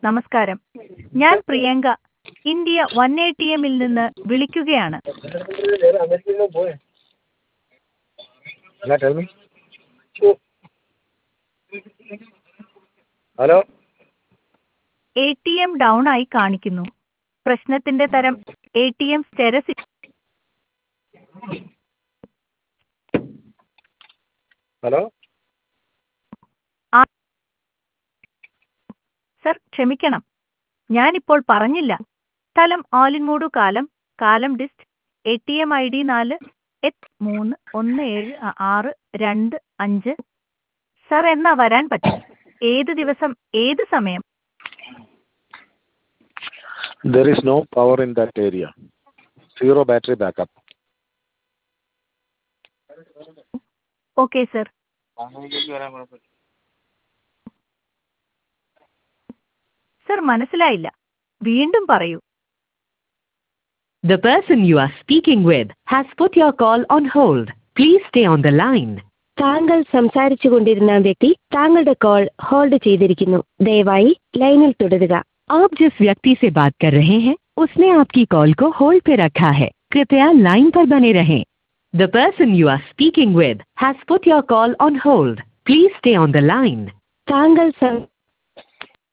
നമസ്കാരം ഞാൻ Priyanka India one A T എമ്മിൽ നിന്ന് വിളിക്കുകയാണ് Yeah, tell me. Hello A T M down ആയി കാണിക്കുന്നു പ്രശ്നത്തിന്റെ തരം A T M status hello sir ക്ഷമിക്കണം ഞാനിപ്പോൾ പറഞ്ഞില്ല സ്ഥലം ആലിൻമൂടു കാലം കാലം dist A T M I D നാല് എട്ട് മൂന്ന് ഒന്ന് ഏഴ് ആ- ആറ് രണ്ട് അഞ്ച് സർ എന്നാ വരാൻ പറ്റും ഏത് ദിവസം ഏത് സമയം there is no power in that area zero battery backup okay sir sir മനസ്സിലായില്ല വീണ്ടും പറയൂ The person you are speaking with has put your call on hold. Please stay on the line. താങ്കൾ സംസാരിച്ചു കൊണ്ടിരുന്ന വ്യക്തി താങ്കളുടെ കോൾ ഹോൾഡ് ചെയ്തിരിക്കുന്നു ദയവായി ലൈനിൽ തുടരുക आप जिस व्यक्ति से बात कर रहे हैं उसने आपकी कॉल को होल्ड पे रखा है कृपया लाइन पर बने रहें the person you are speaking with has put your call on hold please stay on the line താങ്കൾ സം-